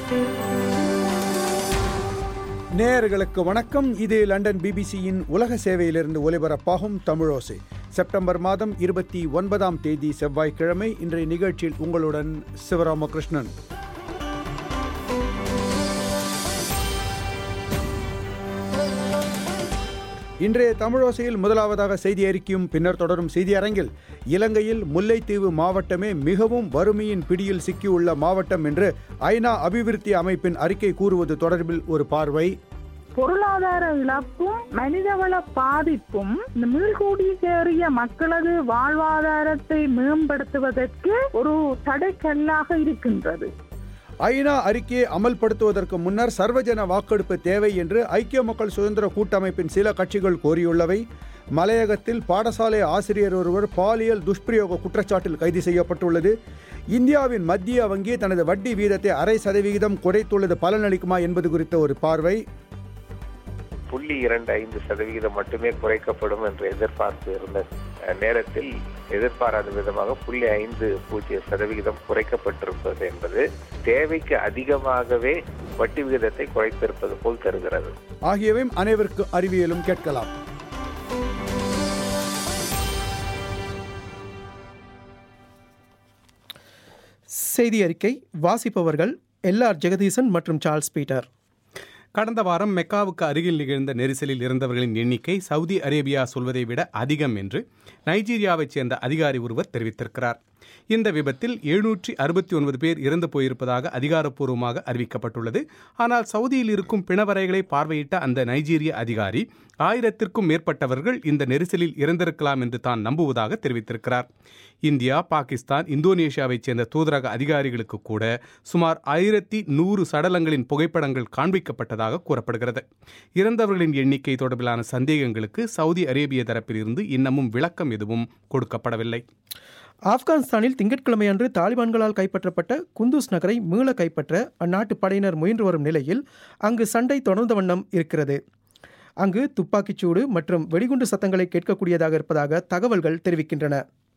நேயர்களுக்கு வணக்கம் இது லண்டன் பிபிசியின் உலக சேவையிலிருந்து ஒலிபரப்பாகும் தமிழோசை செப்டம்பர் மாதம் இருபத்தி ஒன்பதாம் தேதி செவ்வாய்க்கிழமை இன்றைய நிகழ்ச்சியில் உங்களுடன் சிவராமகிருஷ்ணன் இன்றைய தமிழோசையில் முதலாவதாக செய்தி அறிக்கையும் பின்னர் தொடரும் செய்தி அரங்கில் இலங்கையில் முல்லைத்தீவு மாவட்டமே மிகவும் வறுமையின் பிடியில் சிக்கியுள்ள மாவட்டம் என்று ஐநா அபிவிருத்தி அமைப்பின் அறிக்கை கூறுவது தொடர்பில் ஒரு பார்வை பொருளாதார இழப்பும் மனிதவள பாதிப்பும் இந்த மீள்குடியேறிய மக்களது வாழ்வாதாரத்தை மேம்படுத்துவதற்கு ஒரு தடைக்கல்லாக இருக்கின்றது ஐநா அறிக்கையை அமல்படுத்துவதற்கு முன்னர் சர்வஜன வாக்கெடுப்பு தேவை என்று ஐக்கிய மக்கள் சுதந்திர கூட்டமைப்பின் சில கட்சிகள் கோரியுள்ளவை மலையகத்தில் பாடசாலை ஆசிரியர் ஒருவர் பாலியல் துஷ்பிரயோக குற்றச்சாட்டில் கைது செய்யப்பட்டுள்ளது இந்தியாவின் மத்திய வங்கி தனது வட்டி வீதத்தை அரை சதவிகிதம் குறைத்துள்ளது பலனளிக்குமா என்பது குறித்த ஒரு பார்வை புள்ளி இரண்டு ஐந்து சதவிகிதம் மட்டுமே குறைக்கப்படும் என்று எதிர்பார்ப்பு இருந்த நேரத்தில் எதிர்பாராத விதமாக புள்ளி ஐந்து பூஜ்ஜிய சதவிகிதம் குறைக்கப்பட்டிருப்பது என்பது தேவைக்கு அதிகமாகவே வட்டி விகிதத்தை குறைத்திருப்பது போல் தருகிறது ஆகியவையும் அனைவருக்கு அறிவியலும் கேட்கலாம் செய்தி அறிக்கை வாசிப்பவர்கள் எல்ஆர் ஜெகதீசன் மற்றும் சார்ல்ஸ் பீட்டர் கடந்த வாரம் மெக்காவுக்கு அருகில் நிகழ்ந்த நெரிசலில் இருந்தவர்களின் எண்ணிக்கை சவுதி அரேபியா சொல்வதை விட அதிகம் என்று நைஜீரியாவைச் சேர்ந்த அதிகாரி ஒருவர் தெரிவித்திருக்கிறார் இந்த விபத்தில் எழுநூற்றி அறுபத்தி ஒன்பது பேர் இறந்து போயிருப்பதாக அதிகாரப்பூர்வமாக அறிவிக்கப்பட்டுள்ளது ஆனால் சவுதியில் இருக்கும் பிணவரைகளை பார்வையிட்ட அந்த நைஜீரிய அதிகாரி ஆயிரத்திற்கும் மேற்பட்டவர்கள் இந்த நெரிசலில் இறந்திருக்கலாம் என்று தான் நம்புவதாக தெரிவித்திருக்கிறார் இந்தியா பாகிஸ்தான் இந்தோனேஷியாவைச் சேர்ந்த தூதரக அதிகாரிகளுக்கு கூட சுமார் ஆயிரத்தி நூறு சடலங்களின் புகைப்படங்கள் காண்பிக்கப்பட்டதாக கூறப்படுகிறது இறந்தவர்களின் எண்ணிக்கை தொடர்பிலான சந்தேகங்களுக்கு சவுதி அரேபிய தரப்பிலிருந்து இன்னமும் விளக்கம் எதுவும் கொடுக்கப்படவில்லை ஆப்கானிஸ்தானில் திங்கட்கிழமையன்று தாலிபான்களால் கைப்பற்றப்பட்ட குந்தூஸ் நகரை மீள கைப்பற்ற அந்நாட்டு படையினர் முயன்று வரும் நிலையில் அங்கு சண்டை தொடர்ந்த வண்ணம் இருக்கிறது அங்கு துப்பாக்கிச்சூடு மற்றும் வெடிகுண்டு சத்தங்களை கேட்கக்கூடியதாக இருப்பதாக தகவல்கள் தெரிவிக்கின்றன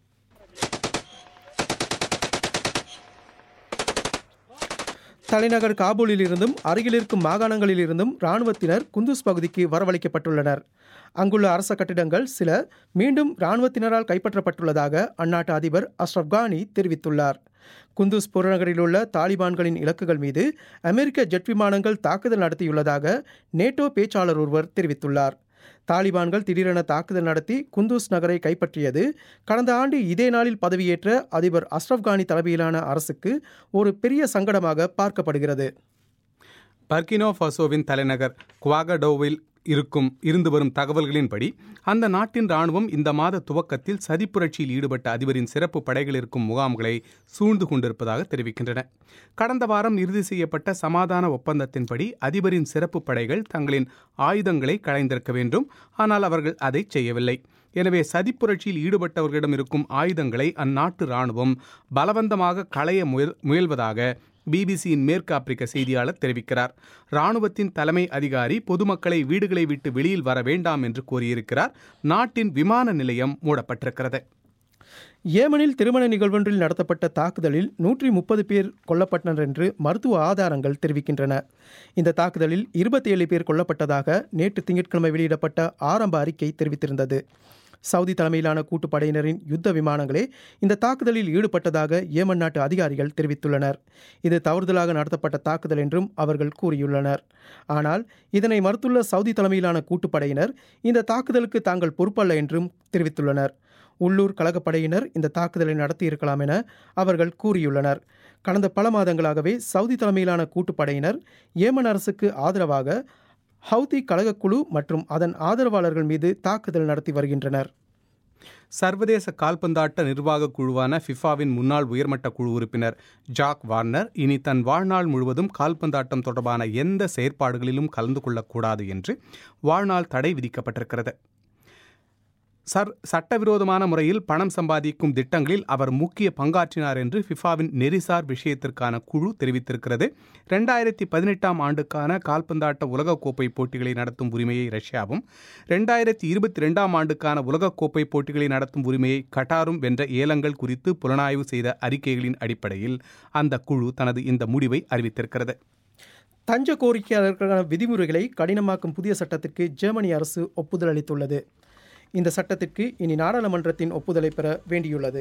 தலைநகர் காபூலில் இருந்தும் அருகில் இருக்கும் மாகாணங்களில் இருந்தும் இராணுவத்தினர் குந்தூஸ் பகுதிக்கு வரவழைக்கப்பட்டுள்ளனர் அங்குள்ள அரச கட்டிடங்கள் சில மீண்டும் இராணுவத்தினரால் கைப்பற்றப்பட்டுள்ளதாக அந்நாட்டு அதிபர் அஷ்ரப் கானி தெரிவித்துள்ளார் குந்தூஸ் புறநகரில் உள்ள தாலிபான்களின் இலக்குகள் மீது அமெரிக்க ஜெட் விமானங்கள் தாக்குதல் நடத்தியுள்ளதாக நேட்டோ பேச்சாளர் ஒருவர் தெரிவித்துள்ளார் தாலிபான்கள் திடீரென தாக்குதல் நடத்தி குந்தூஸ் நகரை கைப்பற்றியது கடந்த ஆண்டு இதே நாளில் பதவியேற்ற அதிபர் அஷ்ரப் கானி தலைமையிலான அரசுக்கு ஒரு பெரிய சங்கடமாக பார்க்கப்படுகிறது பர்கினோ ஃபசோவின் தலைநகர் குவாகடோவில் இருக்கும் இருந்து வரும் தகவல்களின்படி அந்த நாட்டின் ராணுவம் இந்த மாத துவக்கத்தில் சதிப்புரட்சியில் ஈடுபட்ட அதிபரின் சிறப்பு படைகள் இருக்கும் முகாம்களை சூழ்ந்து கொண்டிருப்பதாக தெரிவிக்கின்றன கடந்த வாரம் இறுதி செய்யப்பட்ட சமாதான ஒப்பந்தத்தின்படி அதிபரின் சிறப்பு படைகள் தங்களின் ஆயுதங்களை களைந்திருக்க வேண்டும் ஆனால் அவர்கள் அதை செய்யவில்லை எனவே சதிப்புரட்சியில் ஈடுபட்டவர்களிடம் இருக்கும் ஆயுதங்களை அந்நாட்டு ராணுவம் பலவந்தமாக களைய முயல் முயல்வதாக பிபிசியின் மேற்கு ஆப்பிரிக்க செய்தியாளர் தெரிவிக்கிறார் ராணுவத்தின் தலைமை அதிகாரி பொதுமக்களை வீடுகளை விட்டு வெளியில் வர வேண்டாம் என்று கூறியிருக்கிறார் நாட்டின் விமான நிலையம் மூடப்பட்டிருக்கிறது ஏமனில் திருமண நிகழ்வொன்றில் நடத்தப்பட்ட தாக்குதலில் நூற்றி முப்பது பேர் கொல்லப்பட்டனர் என்று மருத்துவ ஆதாரங்கள் தெரிவிக்கின்றன இந்த தாக்குதலில் இருபத்தி ஏழு பேர் கொல்லப்பட்டதாக நேற்று திங்கட்கிழமை வெளியிடப்பட்ட ஆரம்ப அறிக்கை தெரிவித்திருந்தது சவுதி தலைமையிலான கூட்டுப்படையினரின் யுத்த விமானங்களே இந்த தாக்குதலில் ஈடுபட்டதாக ஏமன் நாட்டு அதிகாரிகள் தெரிவித்துள்ளனர் இது தவறுதலாக நடத்தப்பட்ட தாக்குதல் என்றும் அவர்கள் கூறியுள்ளனர் ஆனால் இதனை மறுத்துள்ள சவுதி தலைமையிலான கூட்டுப்படையினர் இந்த தாக்குதலுக்கு தாங்கள் பொறுப்பல்ல என்றும் தெரிவித்துள்ளனர் உள்ளூர் கழகப்படையினர் இந்த தாக்குதலை நடத்தியிருக்கலாம் என அவர்கள் கூறியுள்ளனர் கடந்த பல மாதங்களாகவே சவுதி தலைமையிலான கூட்டுப்படையினர் ஏமன் அரசுக்கு ஆதரவாக ஹவுதி கழகக்குழு மற்றும் அதன் ஆதரவாளர்கள் மீது தாக்குதல் நடத்தி வருகின்றனர் சர்வதேச கால்பந்தாட்ட நிர்வாக குழுவான ஃபிஃபாவின் முன்னாள் உயர்மட்ட குழு உறுப்பினர் ஜாக் வார்னர் இனி தன் வாழ்நாள் முழுவதும் கால்பந்தாட்டம் தொடர்பான எந்த செயற்பாடுகளிலும் கலந்து கொள்ளக்கூடாது என்று வாழ்நாள் தடை விதிக்கப்பட்டிருக்கிறது சர் சட்டவிரோதமான முறையில் பணம் சம்பாதிக்கும் திட்டங்களில் அவர் முக்கிய பங்காற்றினார் என்று ஃபிஃபாவின் நெரிசார் விஷயத்திற்கான குழு தெரிவித்திருக்கிறது ரெண்டாயிரத்தி பதினெட்டாம் ஆண்டுக்கான கால்பந்தாட்ட உலகக்கோப்பை போட்டிகளை நடத்தும் உரிமையை ரஷ்யாவும் ரெண்டாயிரத்தி இருபத்தி ரெண்டாம் ஆண்டுக்கான உலகக்கோப்பை போட்டிகளை நடத்தும் உரிமையை கட்டாரும் வென்ற ஏலங்கள் குறித்து புலனாய்வு செய்த அறிக்கைகளின் அடிப்படையில் அந்த குழு தனது இந்த முடிவை அறிவித்திருக்கிறது தஞ்ச கோரிக்கையாளர்களுக்கான விதிமுறைகளை கடினமாக்கும் புதிய சட்டத்திற்கு ஜெர்மனி அரசு ஒப்புதல் அளித்துள்ளது இந்த சட்டத்திற்கு இனி நாடாளுமன்றத்தின் ஒப்புதலை பெற வேண்டியுள்ளது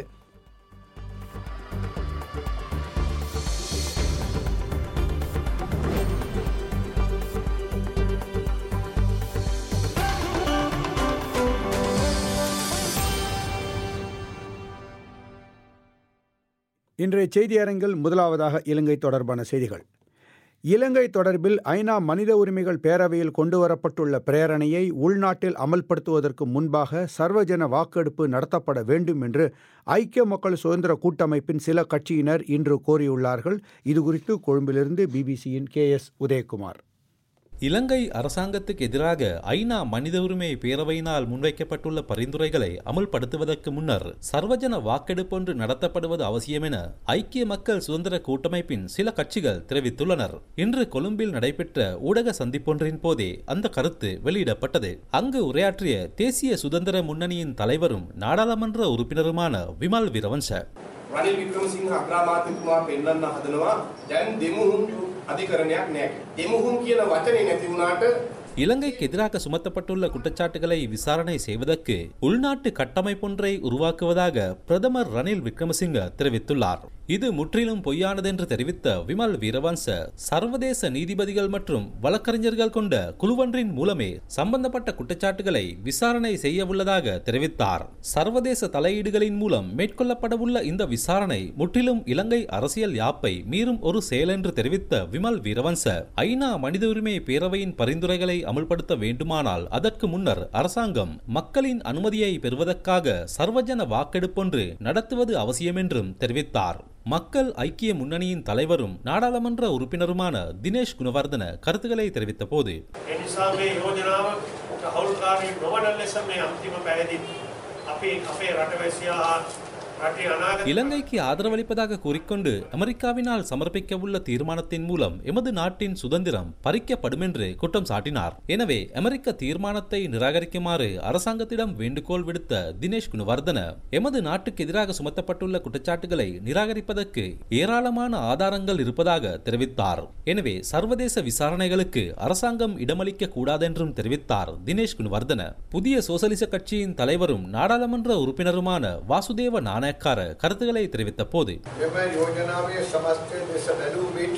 இன்றைய செய்தி அரங்கில் முதலாவதாக இலங்கை தொடர்பான செய்திகள் இலங்கை தொடர்பில் ஐநா மனித உரிமைகள் பேரவையில் கொண்டுவரப்பட்டுள்ள பிரேரணையை உள்நாட்டில் அமல்படுத்துவதற்கு முன்பாக சர்வஜன வாக்கெடுப்பு நடத்தப்பட வேண்டும் என்று ஐக்கிய மக்கள் சுதந்திர கூட்டமைப்பின் சில கட்சியினர் இன்று கோரியுள்ளார்கள் இதுகுறித்து கொழும்பிலிருந்து பிபிசியின் கே எஸ் உதயகுமார் இலங்கை அரசாங்கத்துக்கு எதிராக ஐநா மனித உரிமை பேரவையினால் முன்வைக்கப்பட்டுள்ள பரிந்துரைகளை அமுல்படுத்துவதற்கு முன்னர் சர்வஜன வாக்கெடுப்பு ஒன்று நடத்தப்படுவது அவசியம் என ஐக்கிய மக்கள் சுதந்திர கூட்டமைப்பின் சில கட்சிகள் தெரிவித்துள்ளனர் இன்று கொழும்பில் நடைபெற்ற ஊடக சந்திப்பொன்றின் போதே அந்த கருத்து வெளியிடப்பட்டது அங்கு உரையாற்றிய தேசிய சுதந்திர முன்னணியின் தலைவரும் நாடாளுமன்ற உறுப்பினருமான விமல் வீரவன்ச රනිල් වික්‍රමසිංහ අග්‍රාමාත්‍යතුමා පෙන්වන්න හදනවා දැන් දෙමුහුම් අධිකරණයක් නැහැ. දෙමුහුම් කියන වචනේ නැති වුණාට இலங்கைக்கு எதிராக சுமத்தப்பட்டுள்ள குற்றச்சாட்டுகளை விசாரணை செய்வதற்கு உள்நாட்டு கட்டமைப்பொன்றை உருவாக்குவதாக பிரதமர் ரணில் விக்ரமசிங்க தெரிவித்துள்ளார் இது முற்றிலும் பொய்யானது என்று தெரிவித்த விமல் வீரவன்ச சர்வதேச நீதிபதிகள் மற்றும் வழக்கறிஞர்கள் கொண்ட குழுவொன்றின் மூலமே சம்பந்தப்பட்ட குற்றச்சாட்டுகளை விசாரணை செய்ய உள்ளதாக தெரிவித்தார் சர்வதேச தலையீடுகளின் மூலம் மேற்கொள்ளப்படவுள்ள இந்த விசாரணை முற்றிலும் இலங்கை அரசியல் யாப்பை மீறும் ஒரு செயல் என்று தெரிவித்த விமல் வீரவன்ச ஐநா மனித உரிமை பேரவையின் பரிந்துரைகளை அமல்படுத்த வேண்டுமானால் அதற்கு முன்னர் அரசாங்கம் மக்களின் அனுமதியை பெறுவதற்காக சர்வஜன வாக்கெடுப்பொன்று நடத்துவது அவசியம் என்றும் தெரிவித்தார் மக்கள் ஐக்கிய முன்னணியின் தலைவரும் நாடாளுமன்ற உறுப்பினருமான தினேஷ் குணவர்தன கருத்துக்களை தெரிவித்த போது ඒ නිසා මේ යෝජනාව හවුල්කාරී නොවන ලෙස මේ අන්තිම පැහැදිලි අපි අපේ රටවැසියා හා රටේ අනාගත இலங்கைக்கு ஆதரவளிப்பதாக கூறிக்கொண்டு அமெரிக்காவினால் சமர்ப்பிக்க உள்ள தீர்மானத்தின் மூலம் எமது நாட்டின் சுதந்திரம் பறிக்கப்படும் என்று குற்றம் சாட்டினார் எனவே அமெரிக்க தீர்மானத்தை நிராகரிக்குமாறு அரசாங்கத்திடம் வேண்டுகோள் விடுத்த தினேஷ் குணவர்தன எமது நாட்டுக்கு எதிராக சுமத்தப்பட்டுள்ள குற்றச்சாட்டுகளை நிராகரிப்பதற்கு ஏராளமான ஆதாரங்கள் இருப்பதாக தெரிவித்தார் எனவே சர்வதேச விசாரணைகளுக்கு அரசாங்கம் இடமளிக்க கூடாதென்றும் தெரிவித்தார் தினேஷ் குணவர்தன புதிய சோசலிச கட்சியின் தலைவரும் நாடாளுமன்ற உறுப்பினருமான வாசுதேவ நாணயக்கார கருத்துக்களை தெரிவித்த போது මෙම යෝජනාවේ සමස්තය දෙස බැලූ විට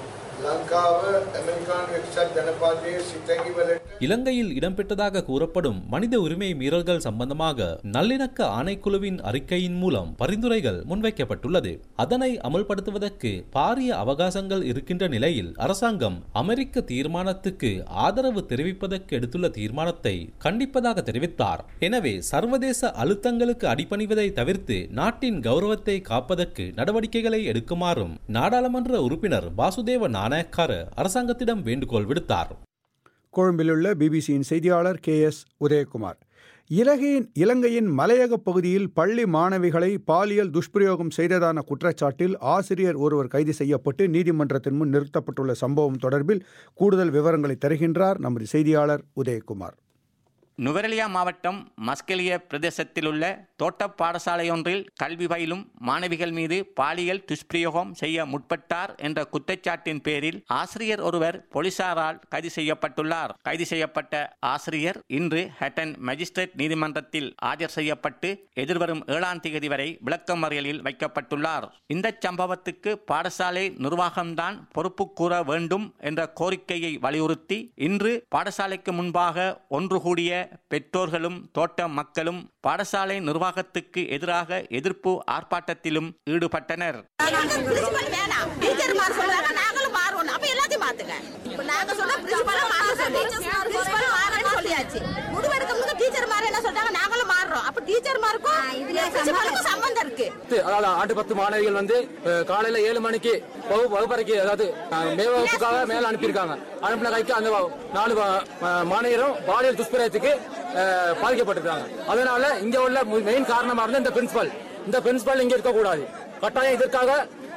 ලංකාව ඇමරිකානු එක්සත් ජනපදයේ සිතැඟිවලට இலங்கையில் இடம்பெற்றதாக கூறப்படும் மனித உரிமை மீறல்கள் சம்பந்தமாக நல்லிணக்க ஆணைக்குழுவின் அறிக்கையின் மூலம் பரிந்துரைகள் முன்வைக்கப்பட்டுள்ளது அதனை அமல்படுத்துவதற்கு பாரிய அவகாசங்கள் இருக்கின்ற நிலையில் அரசாங்கம் அமெரிக்க தீர்மானத்துக்கு ஆதரவு தெரிவிப்பதற்கு எடுத்துள்ள தீர்மானத்தை கண்டிப்பதாக தெரிவித்தார் எனவே சர்வதேச அழுத்தங்களுக்கு அடிபணிவதை தவிர்த்து நாட்டின் கௌரவத்தை காப்பதற்கு நடவடிக்கைகளை எடுக்குமாறும் நாடாளுமன்ற உறுப்பினர் வாசுதேவ நாணயக்கார அரசாங்கத்திடம் வேண்டுகோள் விடுத்தார் கொழும்பிலுள்ள பிபிசியின் செய்தியாளர் கே எஸ் உதயகுமார் இலங்கையின் இலங்கையின் மலையக பகுதியில் பள்ளி மாணவிகளை பாலியல் துஷ்பிரயோகம் செய்ததான குற்றச்சாட்டில் ஆசிரியர் ஒருவர் கைது செய்யப்பட்டு நீதிமன்றத்தின் முன் நிறுத்தப்பட்டுள்ள சம்பவம் தொடர்பில் கூடுதல் விவரங்களை தருகின்றார் நமது செய்தியாளர் உதயகுமார் நுவரெலியா மாவட்டம் மஸ்கெலிய பிரதேசத்தில் உள்ள தோட்ட பாடசாலையொன்றில் கல்வி பயிலும் மாணவிகள் மீது பாலியல் துஷ்பிரயோகம் செய்ய முற்பட்டார் என்ற குற்றச்சாட்டின் பேரில் ஆசிரியர் ஒருவர் போலீசாரால் கைது செய்யப்பட்டுள்ளார் கைது செய்யப்பட்ட ஆசிரியர் இன்று ஹட்டன் மேஜிஸ்ட்ரேட் நீதிமன்றத்தில் ஆஜர் செய்யப்பட்டு எதிர்வரும் ஏழாம் தேதி வரை விளக்கமறியலில் வைக்கப்பட்டுள்ளார் இந்த சம்பவத்துக்கு பாடசாலை நிர்வாகம்தான் பொறுப்பு கூற வேண்டும் என்ற கோரிக்கையை வலியுறுத்தி இன்று பாடசாலைக்கு முன்பாக ஒன்று கூடிய பெற்றோர்களும் தோட்ட மக்களும் பாடசாலை நிர்வாகத்துக்கு எதிராக எதிர்ப்பு ஆர்ப்பாட்டத்திலும் ஈடுபட்டனர் பிரின்சிபல் வேணாம் டீச்சர்மார் சொல்றாங்க நாங்களும் மாறுவோம் அப்ப எல்லாத்தையும் மாத்துங்க இப்ப நாங்க சொல்ல பிரின்சிபல் மாற சொல்லி பிரின்சிபல் மாறன்னு சொல்லியாச்சு முடிவெடுக்க முன்னாடி டீச்சர் மாற என்ன சொல்றாங்க நாங்களும் மாறுறோம் அப்ப டீச்சர் மாருக்கும் பிரின்சிபலுக்கும் சம்பந்தம் இருக்கு அதாவது ஆண்டு பத்து மாணவிகள் வந்து அஹ், காலையில ஏழு மணிக்கு வகுப்பு வகுப்பறைக்கு அதாவது அஹ், மே வகுப்புக்காக மேல அனுப்பியிருக்காங்க அனுப்பின கைக்கு அந்த வ- நாலு வ- ம- மாணவியரும் பாலியல் துஷ்பிரயத்துக்கு அஹ், பாதிக்கப்பட்டிருக்காங்க அதனால இங்க உள்ள மெயின் காரணமா இருந்த இந்த பிரின்சிபல் இந்த பிரின்சிபல் இங்க இருக்க கூடாது கட்டாயம் இதற்காக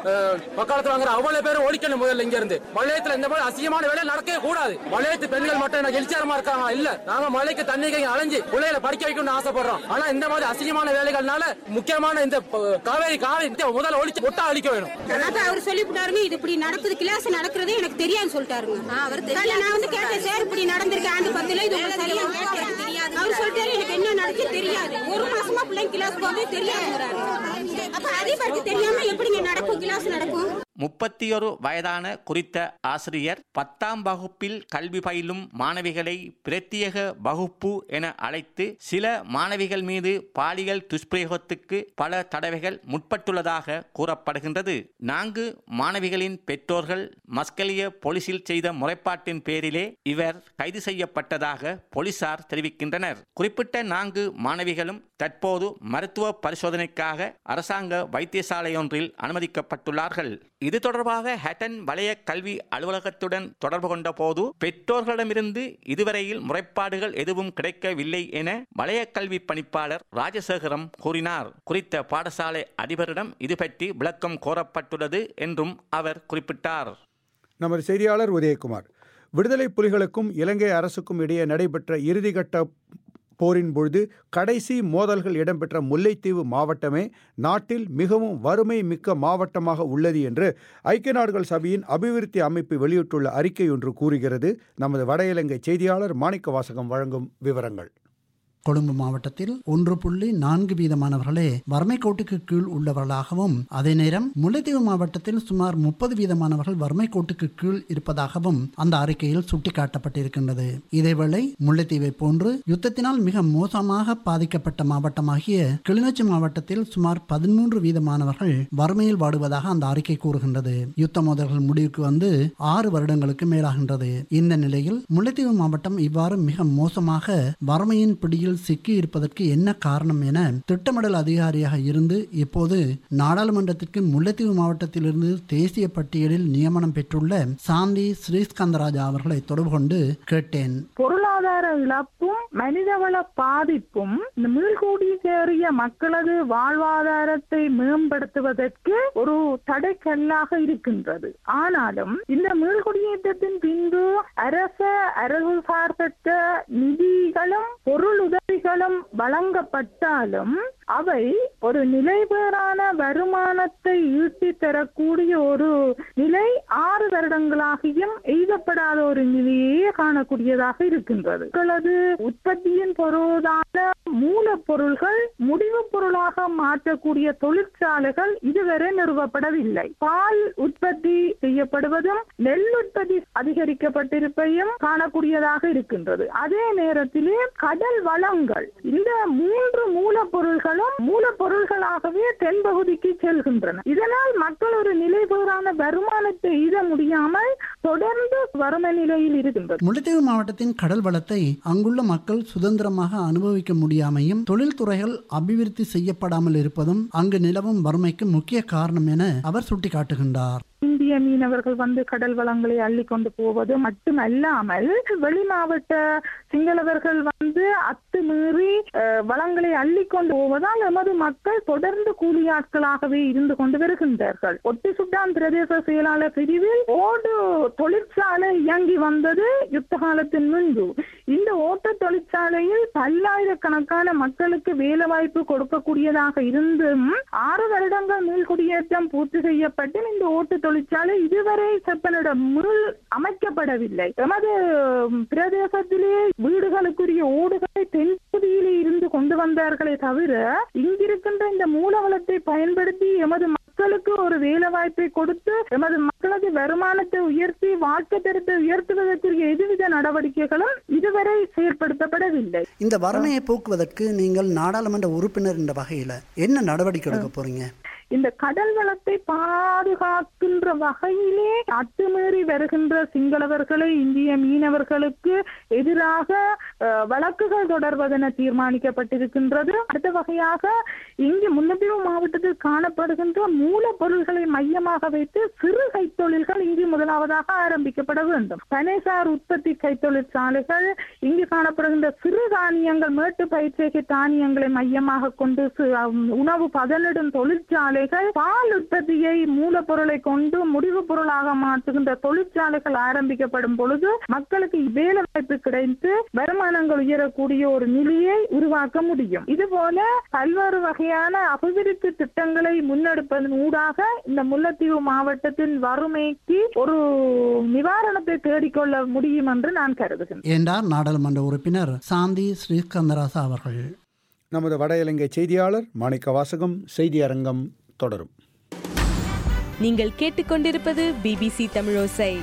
வக்காலத்து வாங்குற அவ்வளவு பேரும் ஒழிக்கணும் முதல்ல இங்க இருந்து மலையத்துல இந்த மாதிரி அசிங்கமான வேலை நடக்கவே கூடாது மலையத்து பெண்கள் மட்டும் எனக்கு எழுச்சாரமா இருக்காங்க இல்ல நாங்க மலைக்கு தண்ணி கை அலைஞ்சு பிள்ளைகளை படிக்க வைக்கணும்னு ஆசைப்படுறோம் ஆனா இந்த மாதிரி அசிங்கமான வேலைகள்னால முக்கியமான இந்த ப- காவேரி காவேரி முதல்ல ஒழிச்சு ஒட்டா அழிக்க வேணும் அதான் அவர் சொல்லிவிட்டாருங்க இது இப்படி நடக்குது கிளாஸ் நடக்கிறது எனக்கு தெரியாதுன்னு சொல்லிட்டாருங்க காலைல நான் வந்து கேட்டேன் சார் இப்படி நடந்திருக்கு ஆண்டு பத்துல இது உங்களுக்கு சரியா தெரியாது அவர் சொல்லிட்டாரு எனக்கு என்ன நடக்கு தெரியாது ஒரு மாசமா பிள்ளைங்க கிளாஸ் போகவே தெரியாதுங்கிறாரு அப்ப அதே பற்றி தெரியாம எப்படிங்க நடக்கும் கிளாஸ் நடக்கும் முப்பத்தியொரு வயதான குறித்த ஆசிரியர் பத்தாம் வகுப்பில் கல்வி பயிலும் மாணவிகளை பிரத்யேக வகுப்பு என அழைத்து சில மாணவிகள் மீது பாலியல் துஷ்பிரயோகத்துக்கு பல தடவைகள் முற்பட்டுள்ளதாக கூறப்படுகின்றது நான்கு மாணவிகளின் பெற்றோர்கள் மஸ்கலிய போலீசில் செய்த முறைப்பாட்டின் பேரிலே இவர் கைது செய்யப்பட்டதாக போலீசார் தெரிவிக்கின்றனர் குறிப்பிட்ட நான்கு மாணவிகளும் தற்போது மருத்துவ பரிசோதனைக்காக அரசாங்க வைத்தியசாலையொன்றில் அனுமதிக்கப்பட்டுள்ளார்கள் இது தொடர்பாக ஹட்டன் வலய கல்வி அலுவலகத்துடன் தொடர்பு கொண்ட போது பெற்றோர்களிடமிருந்து இதுவரையில் முறைப்பாடுகள் எதுவும் கிடைக்கவில்லை என வலய கல்வி பணிப்பாளர் ராஜசேகரம் கூறினார் குறித்த பாடசாலை அதிபரிடம் இது பற்றி விளக்கம் கோரப்பட்டுள்ளது என்றும் அவர் குறிப்பிட்டார் நமது செய்தியாளர் உதயகுமார் விடுதலை புலிகளுக்கும் இலங்கை அரசுக்கும் இடையே நடைபெற்ற இறுதிக்கட்ட போரின் பொழுது கடைசி மோதல்கள் இடம்பெற்ற முல்லைத்தீவு மாவட்டமே நாட்டில் மிகவும் வறுமை மிக்க மாவட்டமாக உள்ளது என்று ஐக்கிய நாடுகள் சபையின் அபிவிருத்தி அமைப்பு வெளியிட்டுள்ள அறிக்கை ஒன்று கூறுகிறது நமது வட இலங்கை செய்தியாளர் மாணிக்க வாசகம் வழங்கும் விவரங்கள் கொழும்பு மாவட்டத்தில் ஒன்று புள்ளி நான்கு வீதமானவர்களே வறுமை கோட்டுக்கு கீழ் உள்ளவர்களாகவும் அதே நேரம் முல்லைத்தீவு மாவட்டத்தில் சுமார் முப்பது வீதமானவர்கள் வறுமை கோட்டுக்கு கீழ் இருப்பதாகவும் அந்த அறிக்கையில் சுட்டிக்காட்டப்பட்டிருக்கின்றது இதேவேளை முல்லைத்தீவை போன்று யுத்தத்தினால் மிக மோசமாக பாதிக்கப்பட்ட மாவட்டமாகிய கிளிநொச்சி மாவட்டத்தில் சுமார் பதிமூன்று வீதமானவர்கள் வறுமையில் வாடுவதாக அந்த அறிக்கை கூறுகின்றது யுத்த மோதல்கள் முடிவுக்கு வந்து ஆறு வருடங்களுக்கு மேலாகின்றது இந்த நிலையில் முல்லைத்தீவு மாவட்டம் இவ்வாறு மிக மோசமாக வறுமையின் பிடியில் சிக்கி இருப்பதற்கு என்ன காரணம் என திட்டமிடல் அதிகாரியாக இருந்து இப்போது நாடாளுமன்றத்திற்கு முல்லைத்தீவு மாவட்டத்திலிருந்து தேசிய பட்டியலில் நியமனம் பெற்றுள்ள சாந்தி ஸ்ரீஸ்கந்தராஜா அவர்களை தொடர்பு கொண்டு கேட்டேன் பொருளாதார இழப்பும் மனிதவள பாதிப்பும் இந்த மீள்குடியேறிய மக்களது வாழ்வாதாரத்தை மேம்படுத்துவதற்கு ஒரு தடைக்கல்லாக இருக்கின்றது ஆனாலும் இந்த மீள்குடியேற்றத்தின் பின்பு அரச அரசு சார்பற்ற நிதிகளும் பொருள் உதவிகளும் வழங்கப்பட்டாலும் அவை ஒரு நிலைபெறான வருமானத்தை ஈட்டி தரக்கூடிய ஒரு நிலை ஆறு வருடங்களாகியும் எய்தப்படாத ஒரு நிலையே காணக்கூடியதாக இருக்கின்றது மக்களது உற்பத்தியின் பொருளான மூலப்பொருள்கள் முடிவுப் பொருளாக மாற்றக்கூடிய தொழிற்சாலைகள் இதுவரை நிறுவப்படவில்லை பால் உற்பத்தி செய்யப்படுவதும் நெல் உற்பத்தி அதிகரிக்கப்பட்டிருப்பையும் காணக்கூடியதாக இருக்கின்றது அதே நேரத்திலே கடல் வளங்கள் இந்த மூன்று மூலப்பொருள்களும் மூலப்பொருள்களாகவே தென்பகுதிக்கு செல்கின்றன இதனால் மக்கள் ஒரு நிலைபெறான வருமானத்தை ஈட முடியாமல் தொடர்ந்து வறுமை நிலையில் இருக்கின்றது முல்லைத்தீவு மாவட்டத்தின் கடல் வளத்தை அங்குள்ள மக்கள் சுதந்திரமாக அனுபவிக்க முடியாமையும் தொழில்துறைகள் அபிவிருத்தி செய்யப்படாமல் இருப்பதும் அங்கு நிலவும் வறுமைக்கு முக்கிய காரணம் என அவர் சுட்டிக்காட்டுகின்றார் இந்திய மீனவர்கள் வந்து கடல் வளங்களை அள்ளி கொண்டு போவது மட்டுமல்லாமல் வெளி மாவட்ட சிங்களவர்கள் வந்து அத்துமீறி அஹ், வளங்களை அள்ளி கொண்டு போவதால் எமது மக்கள் தொடர்ந்து கூலியாட்களாகவே இருந்து கொண்டு வருகின்றார்கள் ஒட்டி சுட்டான் பிரதேச செயலாளர் பிரிவில் ஓடு தொழிற்சாலை இயங்கி வந்தது யுத்த காலத்தின் முன்பு இந்த ஓட்ட தொழிற்சாலையில் பல்லாயிரக்கணக்கான மக்களுக்கு வேலை வாய்ப்பு கொடுக்கக்கூடியதாக இருந்தும் ஆறு வருடங்கள் மீள்குடியேற்றம் பூர்த்தி செய்யப்பட்டு இந்த ஓட்டு தொழிற்சாலை இதுவரை செப்பனிடம் மீள் அமைக்கப்படவில்லை எமது உம், பிரதேசத்திலே வீடுகளுக்குரிய ஓடுகளை தென்பகுதியிலே இருந்து கொண்டு வந்தார்களே தவிர இங்கிருக்கின்ற இந்த மூலவளத்தை பயன்படுத்தி எமது மக்களுக்கு ஒரு வேலை வாய்ப்பை கொடுத்து எமது மக்களது வருமானத்தை உயர்த்தி வாழ்க்கை தரத்தை உயர்த்துவதற்குரிய எதுவித நடவடிக்கைகளும் இதுவரை செயற்படுத்தப்படவில்லை இந்த வறுமையை போக்குவதற்கு நீங்கள் நாடாளுமன்ற உறுப்பினர் என்ற வகையில் என்ன நடவடிக்கை எடுக்க போறீங்க இந்த கடல் வளத்தை பாதுகாக்கின்ற வகையிலே அத்துமீறி வருகின்ற சிங்களவர்களை இந்திய மீனவர்களுக்கு எதிராக அஹ், வழக்குகள் தொடர்வதென தீர்மானிக்கப்பட்டிருக்கின்றது அடுத்த வகையாக இங்கு முன்னதீவு மாவட்டத்தில் காணப்படுகின்ற மூலப்பொருள்களை மையமாக வைத்து சிறு கைத்தொழில்கள் இங்கு முதலாவதாக ஆரம்பிக்கப்பட வேண்டும் பனைசார் உற்பத்தி கைத்தொழிற்சாலைகள் இங்கு காணப்படுகின்ற சிறு தானியங்கள் மேட்டு பயிற்சிகை தானியங்களை மையமாக கொண்டு சி- உணவு பதனிடும் தொழிற்சாலை தொழிற்சாலைகள் பால் உற்பத்தியை மூலப்பொருளை கொண்டு முடிவு பொருளாக மாற்றுகின்ற தொழிற்சாலைகள் ஆரம்பிக்கப்படும் பொழுது மக்களுக்கு வேலை வாய்ப்பு கிடைத்து வருமானங்கள் உயரக்கூடிய ஒரு நிலையை உருவாக்க முடியும் இதுபோல பல்வேறு வகையான அபிவிருத்தி திட்டங்களை முன்னெடுப்பதன் ஊடாக இந்த முல்லைத்தீவு மாவட்டத்தின் வறுமைக்கு ஒரு நிவாரணத்தை தேடிக்கொள்ள முடியும் என்று நான் கருதுகிறேன் என்றார் நாடாளுமன்ற உறுப்பினர் சாந்தி ஸ்ரீஸ்கந்தராசா அவர்கள் நமது வட இலங்கை செய்தியாளர் மாணிக்க வாசகம் செய்தி அரங்கம் தொடரும் நீங்கள் கேட்டுக்கொண்டிருப்பது பிபிசி தமிழோசை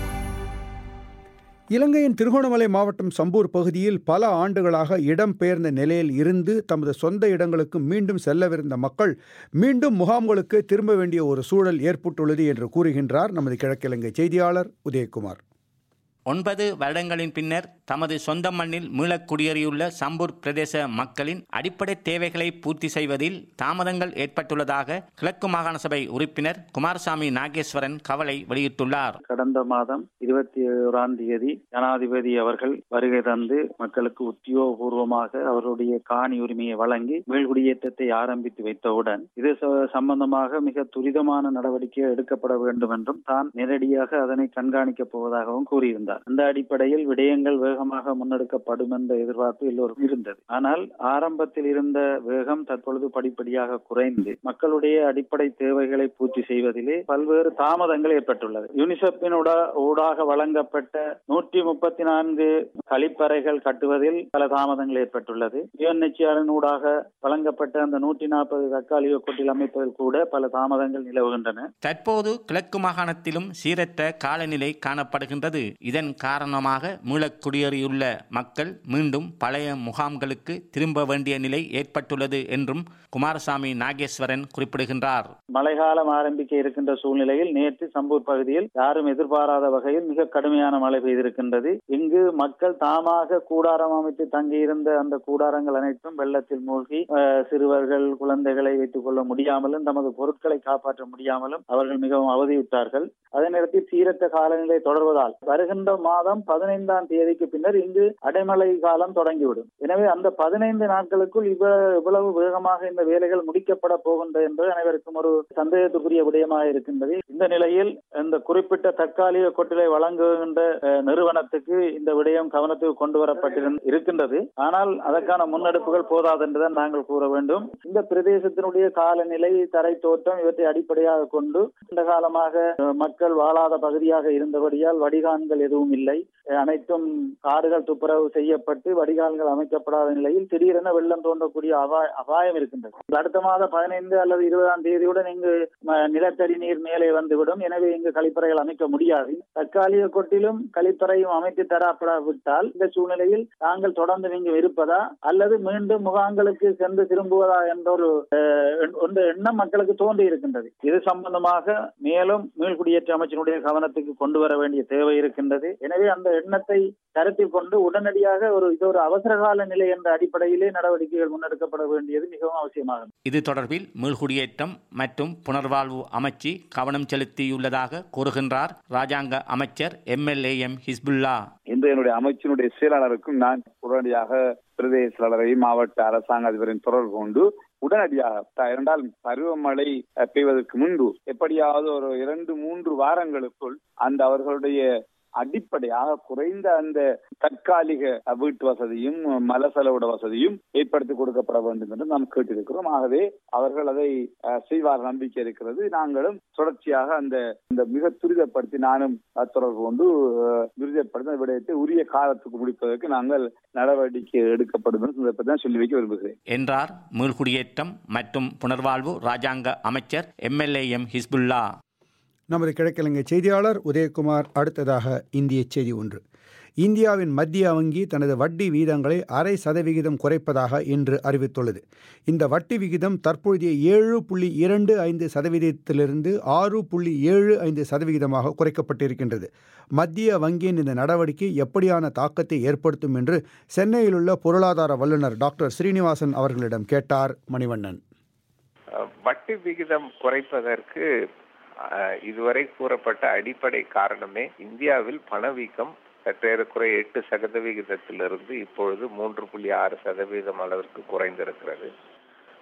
இலங்கையின் திருகோணமலை மாவட்டம் சம்பூர் பகுதியில் பல ஆண்டுகளாக இடம்பெயர்ந்த நிலையில் இருந்து தமது சொந்த இடங்களுக்கு மீண்டும் செல்லவிருந்த மக்கள் மீண்டும் முகாம்களுக்கு திரும்ப வேண்டிய ஒரு சூழல் ஏற்பட்டுள்ளது என்று கூறுகின்றார் நமது கிழக்கிழங்கை செய்தியாளர் உதயகுமார் ஒன்பது வருடங்களின் பின்னர் தமது சொந்த மண்ணில் மீளக் குடியேறியுள்ள சம்பூர் பிரதேச மக்களின் அடிப்படை தேவைகளை பூர்த்தி செய்வதில் தாமதங்கள் ஏற்பட்டுள்ளதாக கிழக்கு மாகாண சபை உறுப்பினர் குமாரசாமி நாகேஸ்வரன் கவலை வெளியிட்டுள்ளார் கடந்த மாதம் இருபத்தி ஓராம் தேதி ஜனாதிபதி அவர்கள் வருகை தந்து மக்களுக்கு உத்தியோகபூர்வமாக அவருடைய காணி உரிமையை வழங்கி மீள்குடியேற்றத்தை ஆரம்பித்து வைத்தவுடன் இது ச- சம்பந்தமாக மிக துரிதமான நடவடிக்கை எடுக்கப்பட வேண்டும் என்றும் தான் நேரடியாக அதனை கண்காணிக்கப் போவதாகவும் கூறியிருந்தார் அந்த அடிப்படையில் விடயங்கள் வேகமாக முன்னெடுக்கப்படும் என்ற எதிர்பார்ப்பு எல்லோருக்கும் இருந்தது ஆனால் ஆரம்பத்தில் இருந்த வேகம் தற்பொழுது படிப்படியாக குறைந்து மக்களுடைய அடிப்படை தேவைகளை பூர்த்தி செய்வதிலே பல்வேறு தாமதங்கள் ஏற்பட்டுள்ளது யூனிசெப்பின் ஊடா- ஊடாக வழங்கப்பட்ட நூற்றி முப்பத்தி நான்கு கழிப்பறைகள் கட்டுவதில் பல தாமதங்கள் ஏற்பட்டுள்ளது யுஎன்எச்சிஆரின் ஊடாக வழங்கப்பட்ட அந்த நூற்றி நாற்பது தற்காலிக கொட்டில் அமைப்பதில் கூட பல தாமதங்கள் நிலவுகின்றன தற்போது கிழக்கு மாகாணத்திலும் சீரற்ற காலநிலை காணப்படுகின்றது இதன் காரணமாக மீளக் குடியேறியுள்ள மக்கள் மீண்டும் பழைய முகாம்களுக்கு திரும்ப வேண்டிய நிலை ஏற்பட்டுள்ளது என்றும் குமாரசாமி நாகேஸ்வரன் குறிப்பிடுகின்றார் மழைக்காலம் ஆரம்பிக்க இருக்கின்ற சூழ்நிலையில் நேற்று சம்பூர் பகுதியில் யாரும் எதிர்பாராத வகையில் மிக கடுமையான மழை பெய்திருக்கின்றது இங்கு மக்கள் தாமாக கூடாரம் அமைத்து தங்கியிருந்த அந்த கூடாரங்கள் அனைத்தும் வெள்ளத்தில் மூழ்கி அஹ், சிறுவர்கள் குழந்தைகளை வைத்துக் கொள்ள முடியாமலும் தமது பொருட்களை காப்பாற்ற முடியாமலும் அவர்கள் மிகவும் அவதியுற்றார்கள் அதே நேரத்தில் சீரற்ற காலநிலை தொடர்வதால் வருகின்ற மாதம் பதினைந்தாம் தேதிக்கு பின்னர் இங்கு அடைமழை காலம் தொடங்கிவிடும் எனவே அந்த பதினைந்து நாட்களுக்குள் இவ்வ- இவ்வளவு வேகமாக இந்த வேலைகள் முடிக்கப்பட போகின்றது என்பது அனைவருக்கும் ஒரு சந்தேகத்துக்குரிய விடயமாக இருக்கின்றது இந்த நிலையில் இந்த குறிப்பிட்ட தற்காலிக கொட்டிலை வழங்குகின்ற அஹ், நிறுவனத்துக்கு இந்த விடயம் கவனத்துக்கு கொண்டு வரப்பட்டிருந்த இருக்கின்றது ஆனால் அதற்கான முன்னெடுப்புகள் போதாது என்றுதான் நாங்கள் கூற வேண்டும் இந்த பிரதேசத்தினுடைய காலநிலை தரை தோட்டம் இவற்றை அடிப்படையாக கொண்டு இந்த காலமாக அஹ், மக்கள் வாழாத பகுதியாக இருந்தபடியால் வடிகான்கள் எதுவும் இல்லை அஹ், அனைத்தும் காடுகள் துப்புரவு செய்யப்பட்டு வடிகால்கள் அமைக்கப்படாத நிலையில் திடீரென வெள்ளம் தோன்றக்கூடிய அபாய- அபாயம் இருக்கின்றது அடுத்த மாதம் பதினைந்து அல்லது இருபதாம் தேதியுடன் இங்கு ம- நிலத்தடி நீர் மேலே வந்துவிடும் எனவே இங்கு கழிப்பறைகள் அமைக்க முடியாது தற்காலிக கொட்டிலும் கழிப்பறையும் அமைத்து தரப்படாவிட்டால் இந்த சூழ்நிலையில் தாங்கள் தொடர்ந்து இங்கு இருப்பதா அல்லது மீண்டும் முகாம்களுக்கு சென்று திரும்புவதா என்ற ஒரு அஹ், எண்- ஒன்று எண்ணம் மக்களுக்கு தோன்றி இருக்கின்றது இது சம்பந்தமாக மேலும் மீள்குடியேற்ற அமைச்சருடைய கவனத்துக்கு கொண்டு வர வேண்டிய தேவை இருக்கின்றது எனவே அந்த எண்ணத்தை கருத்தில் கொண்டு உடனடியாக ஒரு இது ஒரு அவசரகால நிலை என்ற அடிப்படையிலே நடவடிக்கைகள் முன்னெடுக்கப்பட வேண்டியது மிகவும் அவசியமாகும் இது தொடர்பில் மீள்குடியேற்றம் மற்றும் புனர்வாழ்வு அமைச்சு கவனம் செலுத்தியுள்ளதாக கூறுகின்றார் ராஜாங்க அமைச்சர் எம்எல்ஏஎம் ஹிஸ்புல்லா இன்று என்னுடைய அமைச்சினுடைய செயலாளருக்கும் நான் உடனடியாக பிரதேச செயலாளரையும் மாவட்ட அரசாங்க அதிபரின் தொடர்பு கொண்டு உடனடியாக த- இரண்டால் பருவமழை அஹ், பெய்வதற்கு முன்பு எப்படியாவது ஒரு இரண்டு மூன்று வாரங்களுக்குள் அந்த அவர்களுடைய அடிப்படையாக குறைந்த அந்த தற்காலிக அஹ், வீட்டு வசதியும் மலசலவிட வசதியும் ஏற்படுத்தி கொடுக்கப்பட வேண்டும் என்று நாம் கேட்டிருக்கிறோம் ஆகவே அவர்கள் அதை அஹ், செய்வார் நம்பிக்கை இருக்கிறது நாங்களும் தொடர்ச்சியாக அந்த இந்த மிக துரிதப்படுத்தி நானும் அஹ், தொடர்பு கொண்டு அஹ், துரிதப்படுத்தி அந்த விடயத்தை உரிய காலத்துக்கு முடிப்பதற்கு நாங்கள் நடவடிக்கை எடுக்கப்படும் என்று இந்த பற்றி தான் சொல்லி வைக்க விரும்புகிறேன் என்றார் மீள்குடியேற்றம் மற்றும் புனர்வாழ்வு ராஜாங்க அமைச்சர் எம்எல்ஏஎம் ஹிஸ்புல்லா நமது கிழக்கிழங்கை செய்தியாளர் உதயகுமார் அடுத்ததாக இந்திய செய்தி ஒன்று இந்தியாவின் மத்திய வங்கி தனது வட்டி வீதங்களை அரை சதவிகிதம் குறைப்பதாக இன்று அறிவித்துள்ளது இந்த வட்டி விகிதம் தற்பொழுதைய ஏழு புள்ளி இரண்டு ஐந்து சதவீதத்திலிருந்து ஆறு புள்ளி ஏழு ஐந்து சதவிகிதமாக குறைக்கப்பட்டிருக்கின்றது மத்திய வங்கியின் இந்த நடவடிக்கை எப்படியான தாக்கத்தை ஏற்படுத்தும் என்று சென்னையிலுள்ள பொருளாதார வல்லுநர் டாக்டர் ஸ்ரீனிவாசன் அவர்களிடம் கேட்டார் மணிவண்ணன் அஹ், வட்டி விகிதம் குறைப்பதற்கு அஹ், இதுவரை கூறப்பட்ட அடிப்படை காரணமே இந்தியாவில் பணவீக்கம் சற்றேறக்குறைய எட்டு சதவிகிதத்திலிருந்து இப்பொழுது மூன்று புள்ளி ஆறு சதவீதம் அளவிற்கு குறைந்திருக்கிறது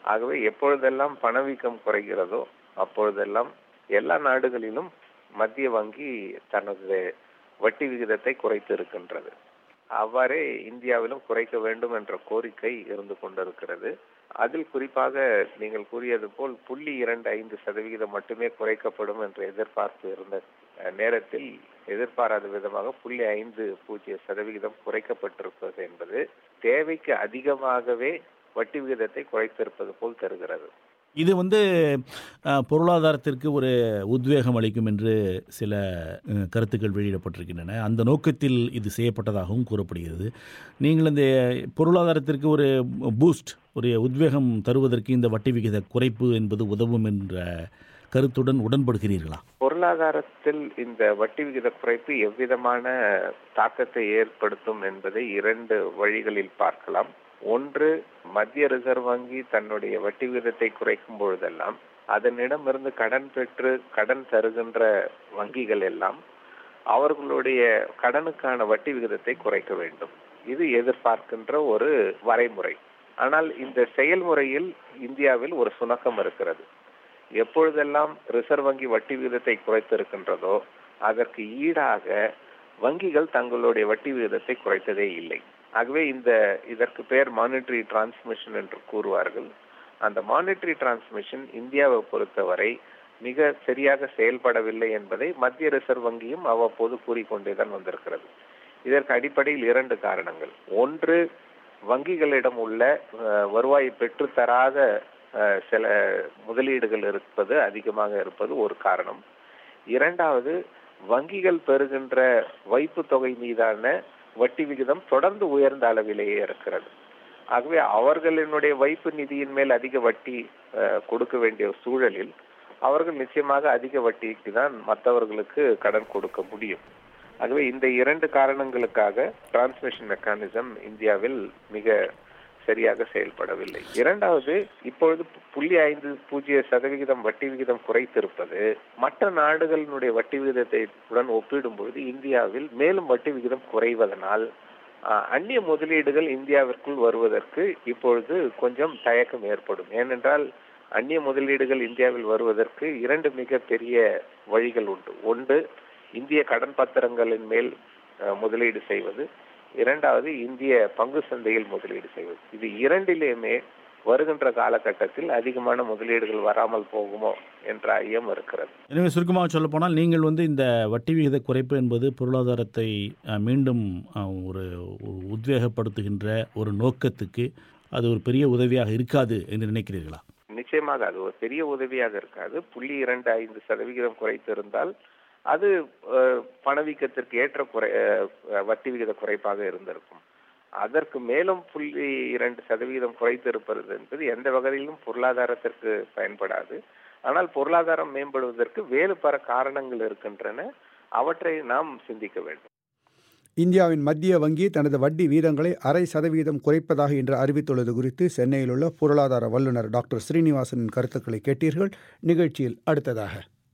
ஆகவே எப்பொழுதெல்லாம் பணவீக்கம் குறைகிறதோ அப்பொழுதெல்லாம் எல்லா நாடுகளிலும் மத்திய வங்கி தனது வட்டி விகிதத்தை குறைத்து இருக்கின்றது அவ்வாறே இந்தியாவிலும் குறைக்க வேண்டும் என்ற கோரிக்கை இருந்து கொண்டிருக்கிறது அதில் குறிப்பாக நீங்கள் கூறியது போல் புள்ளி இரண்டு ஐந்து சதவிகிதம் மட்டுமே குறைக்கப்படும் என்ற எதிர்பார்ப்பு இருந்த அஹ், நேரத்தில் எதிர்பாராத விதமாக புள்ளி ஐந்து பூஜ்ஜிய சதவிகிதம் குறைக்கப்பட்டிருப்பது என்பது தேவைக்கு அதிகமாகவே வட்டி விகிதத்தை குறைத்திருப்பது போல் தருகிறது இது வந்து அஹ், பொருளாதாரத்திற்கு ஒரு உத்வேகம் அளிக்கும் என்று சில அஹ், கருத்துக்கள் வெளியிடப்பட்டிருக்கின்றன அந்த நோக்கத்தில் இது செய்யப்பட்டதாகவும் கூறப்படுகிறது நீங்கள் இந்த பொருளாதாரத்திற்கு ஒரு பூஸ்ட் ஒரு உத்வேகம் தருவதற்கு இந்த வட்டி விகித குறைப்பு என்பது உதவும் என்ற கருத்துடன் உடன்படுகிறீர்களா பொருளாதாரத்தில் இந்த வட்டி விகித குறைப்பு எவ்விதமான தாக்கத்தை ஏற்படுத்தும் என்பதை இரண்டு வழிகளில் பார்க்கலாம் ஒன்று மத்திய ரிசர்வ் வங்கி தன்னுடைய வட்டி விகிதத்தை குறைக்கும் பொழுதெல்லாம் அதனிடமிருந்து கடன் பெற்று கடன் தருகின்ற வங்கிகள் எல்லாம் அவர்களுடைய கடனுக்கான வட்டி விகிதத்தை குறைக்க வேண்டும் இது எதிர்பார்க்கின்ற ஒரு வரைமுறை ஆனால் இந்த செயல்முறையில் இந்தியாவில் ஒரு சுணக்கம் இருக்கிறது எப்பொழுதெல்லாம் ரிசர்வ் வங்கி வட்டி விகிதத்தை குறைத்திருக்கின்றதோ அதற்கு ஈடாக வங்கிகள் தங்களுடைய வட்டி விகிதத்தை குறைத்ததே இல்லை ஆகவே இந்த இதற்கு பெயர் மானிட்டரி டிரான்ஸ்மிஷன் என்று கூறுவார்கள் அந்த மானிட்டரி டிரான்ஸ்மிஷன் இந்தியாவை பொறுத்தவரை மிக சரியாக செயல்படவில்லை என்பதை மத்திய ரிசர்வ் வங்கியும் அவ்வப்போது கூறிக்கொண்டேதான் வந்திருக்கிறது இதற்கு அடிப்படையில் இரண்டு காரணங்கள் ஒன்று வங்கிகளிடம் உள்ள அஹ், வருவாயை பெற்றுத்தராத அஹ், சில முதலீடுகள் இருப்பது அதிகமாக இருப்பது ஒரு காரணம் இரண்டாவது வங்கிகள் பெறுகின்ற வைப்பு தொகை மீதான வட்டி விகிதம் தொடர்ந்து உயர்ந்த அளவிலேயே இருக்கிறது ஆகவே அவர்களினுடைய வைப்பு நிதியின் மேல் அதிக வட்டி அஹ், கொடுக்க வேண்டிய சூழலில் அவர்கள் நிச்சயமாக அதிக வட்டிக்கு தான் மற்றவர்களுக்கு கடன் கொடுக்க முடியும் ஆகவே இந்த இரண்டு காரணங்களுக்காக டிரான்ஸ்மிஷன் மெக்கானிசம் இந்தியாவில் மிக சரியாக செயல்படவில்லை இரண்டாவது இப்பொழுது புள்ளி ஐந்து பூஜ்ஜிய சதவிகிதம் வட்டி விகிதம் குறைத்திருப்பது மற்ற நாடுகளினுடைய வட்டி விகிதத்தை உடன் ஒப்பிடும் பொழுது இந்தியாவில் மேலும் வட்டி விகிதம் குறைவதனால் ஆஹ், அந்நிய முதலீடுகள் இந்தியாவிற்குள் வருவதற்கு இப்பொழுது கொஞ்சம் தயக்கம் ஏற்படும் ஏனென்றால் அந்நிய முதலீடுகள் இந்தியாவில் வருவதற்கு இரண்டு மிக பெரிய வழிகள் உண்டு ஒன்று இந்திய கடன் பத்திரங்களின் மேல் அஹ், முதலீடு செய்வது இரண்டாவது இந்திய பங்கு சந்தையில் முதலீடு செய்வது இது இரண்டிலுமே வருகின்ற காலகட்டத்தில் அதிகமான முதலீடுகள் வராமல் போகுமோ என்ற ஐயம் இருக்கிறது எனவே சுருக்கமாக சொல்லப்போனால் நீங்கள் வந்து இந்த வட்டி விகித குறைப்பு என்பது பொருளாதாரத்தை அஹ், மீண்டும் அஹ், ஒரு ஒரு உத்வேகப்படுத்துகின்ற ஒரு நோக்கத்துக்கு அது ஒரு பெரிய உதவியாக இருக்காது என்று நினைக்கிறீர்களா நிச்சயமாக அது ஒரு பெரிய உதவியாக இருக்காது புள்ளி இரண்டு ஐந்து சதவிகிதம் குறைத்திருந்தால் அது அஹ், பணவீக்கத்திற்கு ஏற்ற குறை அஹ், வட்டி விகித குறைப்பாக இருந்திருக்கும் அதற்கு மேலும் புள்ளி இரண்டு சதவிகிதம் குறைத்திருப்பது என்பது எந்த வகையிலும் பொருளாதாரத்திற்கு பயன்படாது ஆனால் பொருளாதாரம் மேம்படுவதற்கு வேறு பல காரணங்கள் இருக்கின்றன அவற்றை நாம் சிந்திக்க வேண்டும் இந்தியாவின் மத்திய வங்கி தனது வட்டி வீதங்களை அரை சதவீதம் குறைப்பதாக இன்று அறிவித்துள்ளது குறித்து சென்னையில் உள்ள பொருளாதார வல்லுநர் டாக்டர் ஸ்ரீனிவாசனின் கருத்துக்களை கேட்டீர்கள் நிகழ்ச்சியில் அடுத்ததாக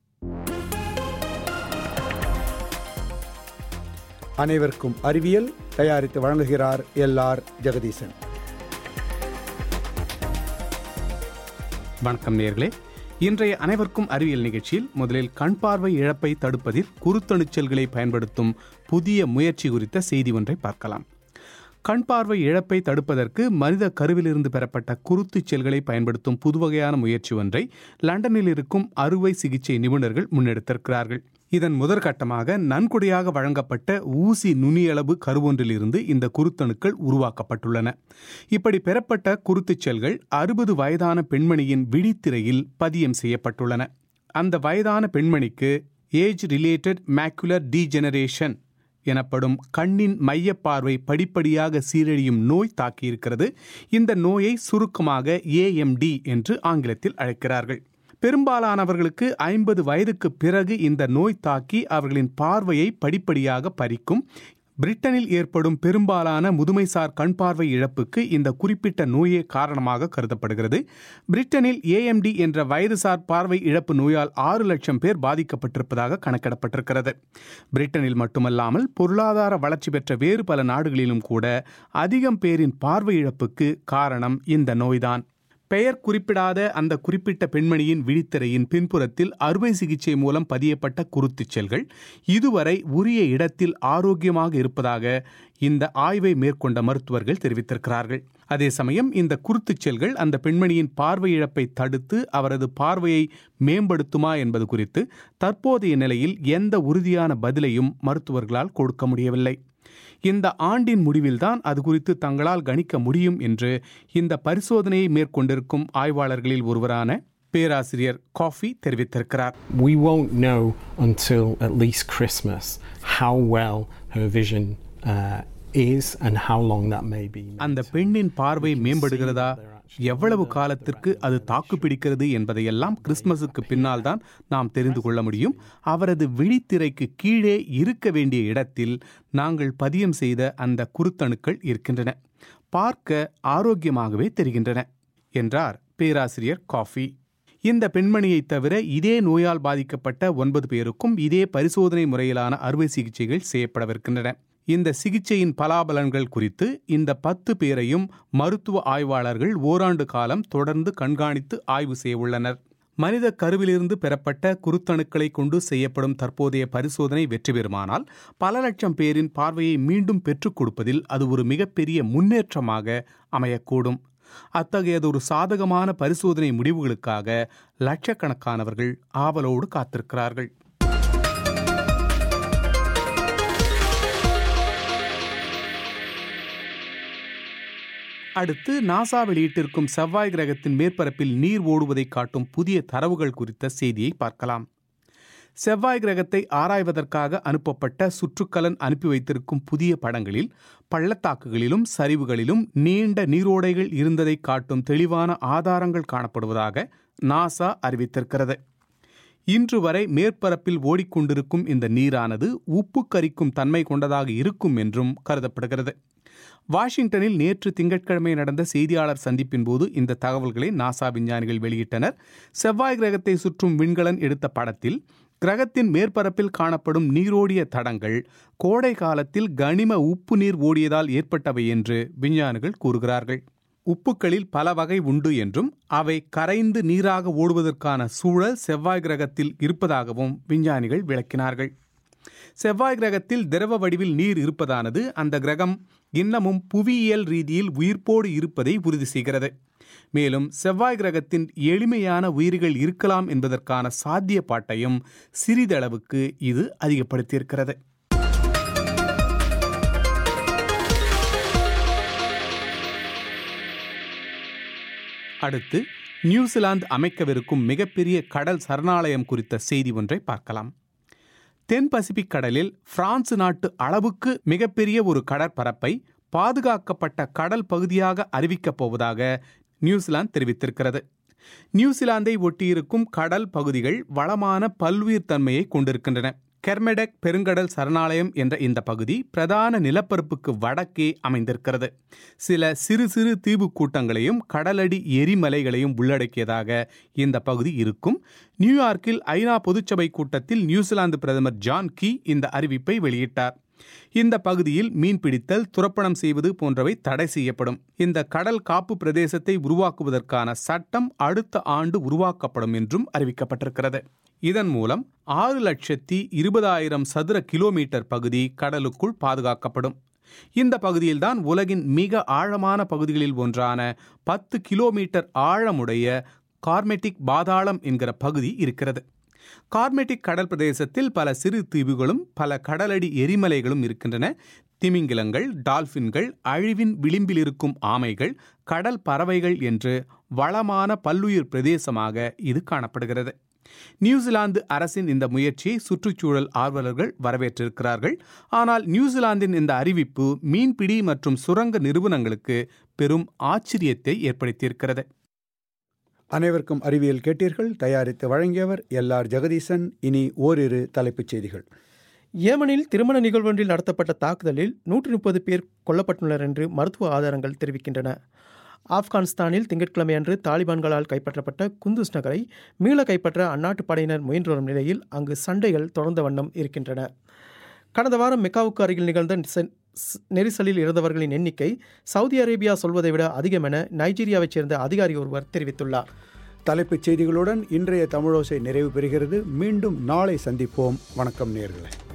அனைவருக்கும் அறிவியல் தயாரித்து வழங்குகிறார் எல் ஆர் ஜெகதீசன் வணக்கம் நேர்களே இன்றைய அனைவருக்கும் அறிவியல் நிகழ்ச்சியில் முதலில் கண் பார்வை இழப்பை தடுப்பதில் குருத்தணுச்சல்களை பயன்படுத்தும் புதிய முயற்சி குறித்த செய்தி ஒன்றை பார்க்கலாம் கண் பார்வை இழப்பை தடுப்பதற்கு மனித கருவிலிருந்து பெறப்பட்ட குருத்துச் செல்களை பயன்படுத்தும் புதுவகையான முயற்சி ஒன்றை லண்டனில் இருக்கும் அறுவை சிகிச்சை நிபுணர்கள் முன்னெடுத்திருக்கிறார்கள் இதன் முதற்கட்டமாக நன்கொடையாக வழங்கப்பட்ட ஊசி நுனியளவு கருவொன்றிலிருந்து இந்த குருத்தணுக்கள் உருவாக்கப்பட்டுள்ளன இப்படி பெறப்பட்ட குருத்துச் செல்கள் அறுபது வயதான பெண்மணியின் விழித்திரையில் பதியம் செய்யப்பட்டுள்ளன அந்த வயதான பெண்மணிக்கு ஏஜ் ரிலேட்டட் மேக்குலர் டீஜெனரேஷன் எனப்படும் கண்ணின் மையப்பார்வை படிப்படியாக சீரழியும் நோய் தாக்கியிருக்கிறது இந்த நோயை சுருக்கமாக ஏஎம்டி என்று ஆங்கிலத்தில் அழைக்கிறார்கள் பெரும்பாலானவர்களுக்கு ஐம்பது வயதுக்கு பிறகு இந்த நோய் தாக்கி அவர்களின் பார்வையை படிப்படியாக பறிக்கும் பிரிட்டனில் ஏற்படும் பெரும்பாலான முதுமைசார் கண் பார்வை இழப்புக்கு இந்த குறிப்பிட்ட நோயே காரணமாக கருதப்படுகிறது பிரிட்டனில் ஏஎம்டி என்ற வயதுசார் பார்வை இழப்பு நோயால் ஆறு லட்சம் பேர் பாதிக்கப்பட்டிருப்பதாக கணக்கிடப்பட்டிருக்கிறது பிரிட்டனில் மட்டுமல்லாமல் பொருளாதார வளர்ச்சி பெற்ற வேறு பல நாடுகளிலும் கூட அதிகம் பேரின் பார்வை இழப்புக்கு காரணம் இந்த நோய்தான் பெயர் குறிப்பிடாத அந்த குறிப்பிட்ட பெண்மணியின் விழித்திரையின் பின்புறத்தில் அறுவை சிகிச்சை மூலம் பதியப்பட்ட குருத்துச் செல்கள் இதுவரை உரிய இடத்தில் ஆரோக்கியமாக இருப்பதாக இந்த ஆய்வை மேற்கொண்ட மருத்துவர்கள் தெரிவித்திருக்கிறார்கள் அதே சமயம் இந்த குருத்துச் செல்கள் அந்த பெண்மணியின் பார்வை இழப்பை தடுத்து அவரது பார்வையை மேம்படுத்துமா என்பது குறித்து தற்போதைய நிலையில் எந்த உறுதியான பதிலையும் மருத்துவர்களால் கொடுக்க முடியவில்லை இந்த ஆண்டின் முடிவில்தான் அது குறித்து தங்களால் கணிக்க முடியும் என்று இந்த பரிசோதனையை மேற்கொண்டிருக்கும் ஆய்வாளர்களில் ஒருவரான பேராசிரியர் காஃபி தெரிவித்திருக்கிறார் We won't know until at least Christmas how well her vision uh, is and how long that may be. அந்த பெண்ணின் பார்வை மேம்படுகிறதா எவ்வளவு காலத்திற்கு அது தாக்கு பிடிக்கிறது என்பதையெல்லாம் கிறிஸ்துமஸுக்கு பின்னால் தான் நாம் தெரிந்து கொள்ள முடியும் அவரது விழித்திரைக்கு கீழே இருக்க வேண்டிய இடத்தில் நாங்கள் பதியம் செய்த அந்த குருத்தணுக்கள் இருக்கின்றன பார்க்க ஆரோக்கியமாகவே தெரிகின்றன என்றார் பேராசிரியர் காஃபி இந்த பெண்மணியை தவிர இதே நோயால் பாதிக்கப்பட்ட ஒன்பது பேருக்கும் இதே பரிசோதனை முறையிலான அறுவை சிகிச்சைகள் செய்யப்படவிருக்கின்றன இந்த சிகிச்சையின் பலாபலன்கள் குறித்து இந்த பத்து பேரையும் மருத்துவ ஆய்வாளர்கள் ஓராண்டு காலம் தொடர்ந்து கண்காணித்து ஆய்வு செய்ய உள்ளனர் மனித கருவிலிருந்து பெறப்பட்ட குருத்தணுக்களை கொண்டு செய்யப்படும் தற்போதைய பரிசோதனை வெற்றி பெறுமானால் பல லட்சம் பேரின் பார்வையை மீண்டும் பெற்றுக் கொடுப்பதில் அது ஒரு மிகப்பெரிய முன்னேற்றமாக அமையக்கூடும் அத்தகையதொரு சாதகமான பரிசோதனை முடிவுகளுக்காக லட்சக்கணக்கானவர்கள் ஆவலோடு காத்திருக்கிறார்கள் அடுத்து நாசா வெளியிட்டிருக்கும் செவ்வாய் கிரகத்தின் மேற்பரப்பில் நீர் ஓடுவதை காட்டும் புதிய தரவுகள் குறித்த செய்தியை பார்க்கலாம் செவ்வாய் கிரகத்தை ஆராய்வதற்காக அனுப்பப்பட்ட சுற்றுக்கலன் அனுப்பி வைத்திருக்கும் புதிய படங்களில் பள்ளத்தாக்குகளிலும் சரிவுகளிலும் நீண்ட நீரோடைகள் இருந்ததை காட்டும் தெளிவான ஆதாரங்கள் காணப்படுவதாக நாசா அறிவித்திருக்கிறது இன்று வரை மேற்பரப்பில் ஓடிக்கொண்டிருக்கும் இந்த நீரானது உப்பு கரிக்கும் தன்மை கொண்டதாக இருக்கும் என்றும் கருதப்படுகிறது வாஷிங்டனில் நேற்று திங்கட்கிழமை நடந்த செய்தியாளர் சந்திப்பின் போது இந்த தகவல்களை நாசா விஞ்ஞானிகள் வெளியிட்டனர் செவ்வாய் கிரகத்தை சுற்றும் விண்கலன் எடுத்த படத்தில் கிரகத்தின் மேற்பரப்பில் காணப்படும் நீரோடிய தடங்கள் கோடை காலத்தில் கனிம உப்பு நீர் ஓடியதால் ஏற்பட்டவை என்று விஞ்ஞானிகள் கூறுகிறார்கள் உப்புக்களில் பல வகை உண்டு என்றும் அவை கரைந்து நீராக ஓடுவதற்கான சூழல் செவ்வாய் கிரகத்தில் இருப்பதாகவும் விஞ்ஞானிகள் விளக்கினார்கள் செவ்வாய் கிரகத்தில் திரவ வடிவில் நீர் இருப்பதானது அந்த கிரகம் இன்னமும் புவியியல் ரீதியில் உயிர்ப்போடு இருப்பதை உறுதி செய்கிறது மேலும் செவ்வாய் கிரகத்தின் எளிமையான உயிர்கள் இருக்கலாம் என்பதற்கான சாத்தியப்பாட்டையும் சிறிதளவுக்கு இது அதிகப்படுத்தியிருக்கிறது அடுத்து நியூசிலாந்து அமைக்கவிருக்கும் மிகப்பெரிய கடல் சரணாலயம் குறித்த செய்தி ஒன்றை பார்க்கலாம் தென் பசிபிக் கடலில் பிரான்ஸ் நாட்டு அளவுக்கு மிகப்பெரிய ஒரு கடற்பரப்பை பாதுகாக்கப்பட்ட கடல் பகுதியாக அறிவிக்கப் போவதாக நியூசிலாந்து தெரிவித்திருக்கிறது நியூசிலாந்தை ஒட்டியிருக்கும் கடல் பகுதிகள் வளமான பல்லுயிர் தன்மையை கொண்டிருக்கின்றன கெர்மெடக் பெருங்கடல் சரணாலயம் என்ற இந்த பகுதி பிரதான நிலப்பரப்புக்கு வடக்கே அமைந்திருக்கிறது சில சிறு சிறு தீவு கூட்டங்களையும் கடலடி எரிமலைகளையும் உள்ளடக்கியதாக இந்த பகுதி இருக்கும் நியூயார்க்கில் ஐநா பொதுச்சபை கூட்டத்தில் நியூசிலாந்து பிரதமர் ஜான் கீ இந்த அறிவிப்பை வெளியிட்டார் இந்த பகுதியில் மீன்பிடித்தல் துரப்பணம் செய்வது போன்றவை தடை செய்யப்படும் இந்த கடல் காப்பு பிரதேசத்தை உருவாக்குவதற்கான சட்டம் அடுத்த ஆண்டு உருவாக்கப்படும் என்றும் அறிவிக்கப்பட்டிருக்கிறது இதன் மூலம் ஆறு லட்சத்தி இருபதாயிரம் சதுர கிலோமீட்டர் பகுதி கடலுக்குள் பாதுகாக்கப்படும் இந்த பகுதியில்தான் உலகின் மிக ஆழமான பகுதிகளில் ஒன்றான பத்து கிலோமீட்டர் ஆழமுடைய கார்மெட்டிக் பாதாளம் என்கிற பகுதி இருக்கிறது கார்மெட்டிக் கடல் பிரதேசத்தில் பல சிறு தீவுகளும் பல கடலடி எரிமலைகளும் இருக்கின்றன திமிங்கிலங்கள் டால்பின்கள் அழிவின் விளிம்பில் இருக்கும் ஆமைகள் கடல் பறவைகள் என்று வளமான பல்லுயிர் பிரதேசமாக இது காணப்படுகிறது நியூசிலாந்து அரசின் இந்த முயற்சியை சுற்றுச்சூழல் ஆர்வலர்கள் வரவேற்றிருக்கிறார்கள் ஆனால் நியூசிலாந்தின் இந்த அறிவிப்பு மீன்பிடி மற்றும் சுரங்க நிறுவனங்களுக்கு பெரும் ஆச்சரியத்தை ஏற்படுத்தியிருக்கிறது அனைவருக்கும் அறிவியல் கேட்டீர்கள் தயாரித்து வழங்கியவர் எல் ஆர் ஜெகதீசன் இனி ஓரிரு தலைப்புச் செய்திகள் ஏமனில் திருமண நிகழ்வொன்றில் நடத்தப்பட்ட தாக்குதலில் நூற்றி முப்பது பேர் கொல்லப்பட்டுள்ளனர் என்று மருத்துவ ஆதாரங்கள் தெரிவிக்கின்றன ஆப்கானிஸ்தானில் திங்கட்கிழமை அன்று தாலிபான்களால் கைப்பற்றப்பட்ட குந்துஸ் நகரை மீள கைப்பற்ற அந்நாட்டு படையினர் முயன்று வரும் நிலையில் அங்கு சண்டைகள் தொடர்ந்த வண்ணம் இருக்கின்றன கடந்த வாரம் மெக்காவுக்கு அருகில் நிகழ்ந்த ஸ்- நெரிசலில் இருந்தவர்களின் எண்ணிக்கை சவுதி அரேபியா சொல்வதை விட அதிகம் என நைஜீரியாவைச் சேர்ந்த அதிகாரி ஒருவர் தெரிவித்துள்ளார் தலைப்புச் செய்திகளுடன் இன்றைய தமிழோசை நிறைவு பெறுகிறது மீண்டும் நாளை சந்திப்போம் வணக்கம் நேர்களே